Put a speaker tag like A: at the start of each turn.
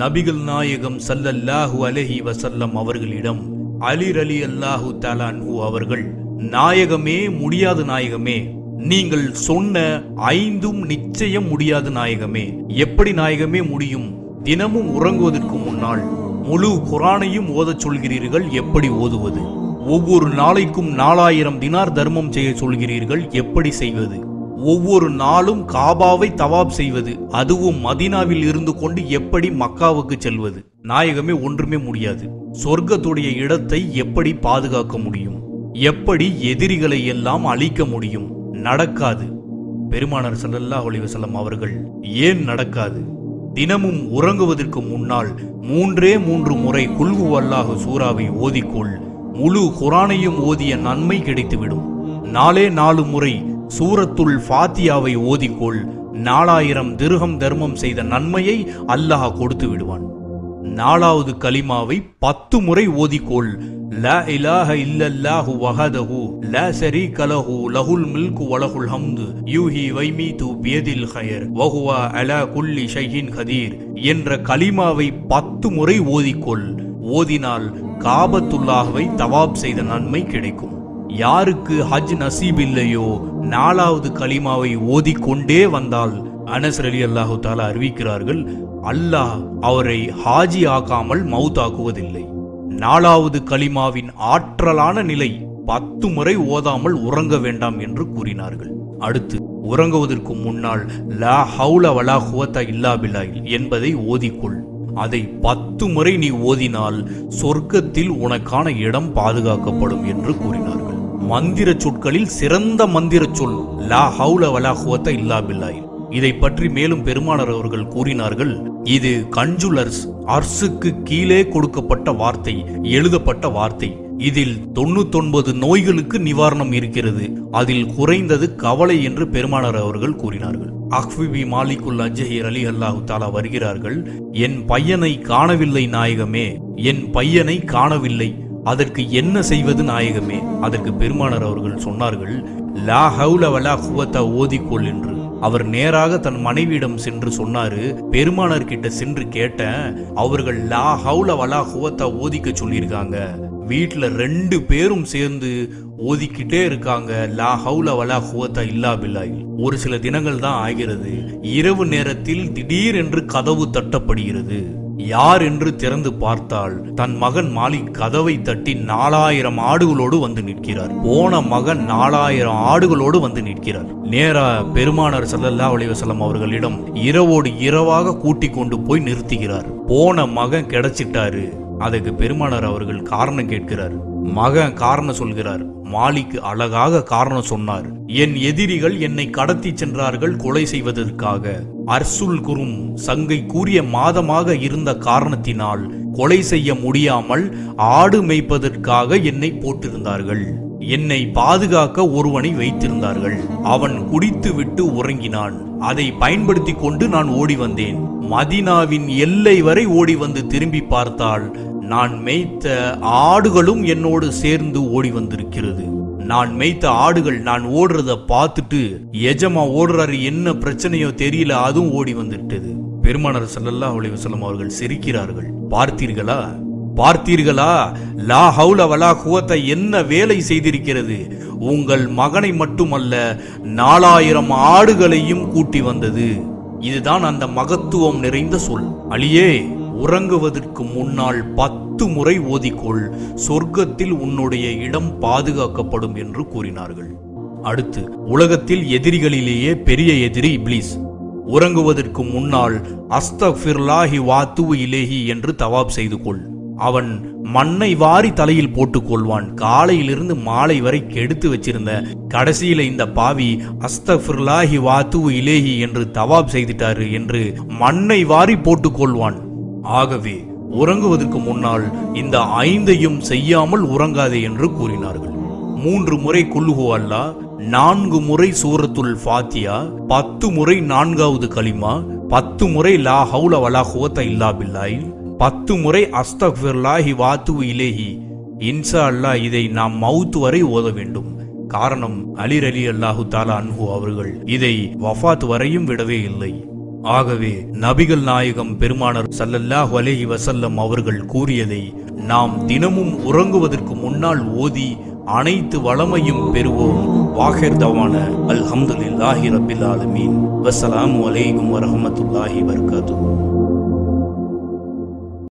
A: நபிகள் நாயகம் ஸல்லல்லாஹு அலைஹி வஸல்லம் அவர்களிடம் அலிர் அலி அல்லாஹு தலான்ஹு அவர்கள் நாயகமே முடியாது நாயகமே நீங்கள் சொன்ன ஐந்தும் நிச்சயம் முடியாது நாயகமே எப்படி நாயகமே முடியும் தினமும் உறங்குவதற்கு முன்னால் முழு குரானையும் ஓதச் சொல்கிறீர்கள் எப்படி ஓதுவது ஒவ்வொரு நாளைக்கும் நாலாயிரம் தினார் தர்மம் செய்ய சொல்கிறீர்கள் எப்படி செய்வது ஒவ்வொரு நாளும் காபாவை தவாப் செய்வது அதுவும் மதீனாவில் இருந்து கொண்டு எப்படி மக்காவுக்கு செல்வது நாயகமே ஒன்றுமே முடியாது சொர்க்கத்துடைய இடத்தை எப்படி பாதுகாக்க முடியும் எப்படி எதிரிகளை எல்லாம் அழிக்க முடியும் நடக்காது பெருமானார் ஸல்லல்லாஹு அலைஹி வஸல்லம் அவர்கள் ஏன் நடக்காது தினமும் உறங்குவதற்கு முன்னால் மூன்றே மூன்று முறை குல்கு அல்லாஹு சூறாவை ஓதிக்கொள் முழு குரானையும் ஓதிய நன்மை கிடைத்துவிடும் நாலே நாலு முறை சூரத்துல் ஃபாத்தியாவை ஓதிக்கொள் நாலாயிரம் திருகம் தர்மம் செய்த நன்மையை அல்லாஹ் கொடுத்து விடுவான் நாலாவது கலிமாவை பத்து முறை ஓதிக்கொள் லா இலாஹ இல்லல்லாஹு வஹதஹு லா ஷரீக லஹு லஹுல் மில்கு வலஹுல் ஹம்து யூஹி வைமீது பியதில் ஹயர் வஹுவ அலா குல்லி ஷைஹின் கதீர் என்ற கலிமாவை பத்து முறை ஓதிக்கொள் ஓதினால் காபத்துல்லாஹ்வை தவாப் செய்த நன்மை கிடைக்கும் யாருக்கு ஹஜ் நசீப் இல்லையோ நாலாவது கலிமாவை ஓதிக்கொண்டே வந்தால் அனஸ் அலி அல்லாஹு தாலா அறிவிக்கிறார்கள் அல்லாஹ் அவரை ஹாஜி ஆக்காமல் மவுத்தாக்குவதில்லை நாலாவது கலிமாவின் ஆற்றலான நிலை பத்து முறை ஓதாமல் உறங்க வேண்டாம் என்று கூறினார்கள் அடுத்து உறங்குவதற்கு முன்னால் லா ஹவுல வலா ஹுவத்த இல்லா பில்லாஹ் என்பதை ஓதிக்கொள் அதை பத்து முறை நீ ஓதினால் சொர்க்கத்தில் உனக்கான இடம் பாதுகாக்கப்படும் என்று கூறினார்கள் மந்திர சொற்களில் சிறந்த மந்திர சொல் லா ஹவுல வலா ஹுவத்த இல்லா பில்லாஹ் இதை பற்றி மேலும் பெருமானார் அவர்கள் கூறினார்கள் இது கஞ்சுலர்ஸ் அர்சுக்கு கீழே கொடுக்கப்பட்ட வார்த்தை எழுதப்பட்ட வார்த்தை இதில் தொண்ணூத்தொன்பது நோய்களுக்கு நிவாரணம் இருக்கிறது அதில் குறைந்தது கவலை என்று பெருமானார் அவர்கள் கூறினார்கள் அஹ்விபி மாலிகுல் அஜஹீர் அலி அல்லாஹு தாலா வருகிறார்கள் என் பையனை காணவில்லை நாயகமே என் பையனை காணவில்லை அதற்கு என்ன செய்வது நாயகமே அதற்கு பெருமானார் அவர்கள் சொன்னார்கள் லா ஹவுல வலா குவத்த ஓதிக்கொள் என்று அவர் நேராக தன் மனைவியிடம் சென்று சொன்னாரு பெருமானார் கிட்ட சென்று கேட்டேன் அவர்கள் லா ஹவுல வலா குவத்த ஓதிக்க சொல்லியிருக்காங்க வீட்ல ரெண்டு பேரும் சேர்ந்து ஓதிக்கிட்டே இருக்காங்க லா ஹவுல வலா குவத்த இல்லா பில்லாஹ் ஒரு சில தினங்கள் தான் ஆகிறது இரவு நேரத்தில் திடீர் என்று கதவு தட்டப்படுகிறது யார் என்று திறந்து பார்த்தால் தன் மகன் மாலிக் கதவை தட்டி நாலாயிரம் ஆடுகளோடு வந்து நிற்கிறார் போன மகன் நாலாயிரம் ஆடுகளோடு வந்து நிற்கிறார் நேரா பெருமானார் ஸல்லல்லாஹு அலைஹி வஸல்லம் அவர்களிடம் இரவோடு இரவாக கூட்டிக் கொண்டு போய் நிறுத்துகிறார் போன மகன் கிடைச்சிட்டாரு அதுக்கு பெருமானார் அவர்கள் காரணம் கேட்கிறார் மகன் காரணம் சொல்கிறார் மாலிக் அழகாக காரணம் சொன்னார் என் எதிரிகள் என்னை கடத்தி சென்றார்கள் கொலை செய்வதற்காக அர்சுல் குரும் சங்கை கூறிய மாதமாக இருந்த காரணத்தினால் கொலை செய்ய முடியாமல் ஆடு மேய்ப்பதற்காக என்னை போட்டிருந்தார்கள் என்னை பாதுகாக்க ஒருவனை வைத்திருந்தார்கள் அவன் குடித்து விட்டு உறங்கினான் அதை பயன்படுத்தி கொண்டு நான் ஓடி வந்தேன் மதினாவின் எல்லை வரை ஓடி வந்து திரும்பி பார்த்தால் நான் மேய்த்த ஆடுகளும் என்னோடு சேர்ந்து ஓடி வந்திருக்கிறது நான் மேய்த்த ஆடுகள் நான் ஓடுறத பார்த்துட்டு எஜமா ஓடுறாரு என்ன பிரச்சனையோ தெரியல அதுவும் ஓடி வந்துட்டது பெருமானார் ஸல்லல்லாஹு அலைஹி வஸல்லம் அவர்கள் சிரிக்கிறார்கள் பார்த்தீர்களா பார்த்தீர்களா லா ஹவுல வலா குவத்த என்ன வேலை செய்திருக்கிறது உங்கள் மகனை மட்டுமல்ல நாலாயிரம் ஆடுகளையும் கூட்டி வந்தது இதுதான் அந்த மகத்துவம் நிறைந்த சொல் அலியே உறங்குவதற்கு முன்னால் பத்து முறை ஓதிக்கொள் சொர்க்கத்தில் உன்னுடைய இடம் பாதுகாக்கப்படும் என்று கூறினார்கள் அடுத்து உலகத்தில் எதிரிகளிலேயே பெரிய எதிரி இப்லீஸ் உறங்குவதற்கு முன்னால் அஸ்தஃபிர்லாஹி வாத்துவு இலேஹி என்று தவாப் செய்து கொள் அவன் மண்ணை வாரி தலையில் போட்டுக் கொள்வான் காலையிலிருந்து மாலை வரை கெடுத்து வச்சிருந்த கடைசியில இந்த பாவி அஸ்தஃபிர்லாஹி வாத்துவு இலேஹி என்று தவாப் செய்துட்டாரு என்று மண்ணை வாரி போட்டுக் கொள்வான் ஆகவே உறங்குவதற்கு முன்னால் இந்த ஐந்தையும் செய்யாமல் உறங்காதே என்று கூறினார்கள் மூன்று முறை குல்லுஹு அல்லா நான்கு முறை சூரத்துல் ஃபாத்தியா பத்து முறை நான்காவது கலிமா பத்து முறை லா ஹவுல வலா ஹுவத்த இல்லா பில்லாய் பத்து முறை அஸ்தக்ஃபிர்லாஹி வாத்து இலேஹி இன்சா அல்லாஹ் இதை நாம் மவுத் வரை ஓத வேண்டும் காரணம் அலிர் அலி அல்லாஹு தாலா அன்ஹு அவர்கள் இதை வஃபாத் வரையும் விடவே இல்லை ஆகவே நபிகள் நாயகம் பெருமானர் ஸல்லல்லாஹு அலைஹி வஸல்லம் அவர்கள் கூறியதை நாம் தினமும் உறங்குவதற்கு முன்னால் ஓதி அனைத்து வளமையும் பெறுவோம் வாஹிர் தவான அல்ஹம்துலில்லாஹி ரப்பில் ஆலமீன் வஸ்ஸலாமு அலைக்கும் வரஹ்மத்துல்லாஹி வபரகாத்துஹு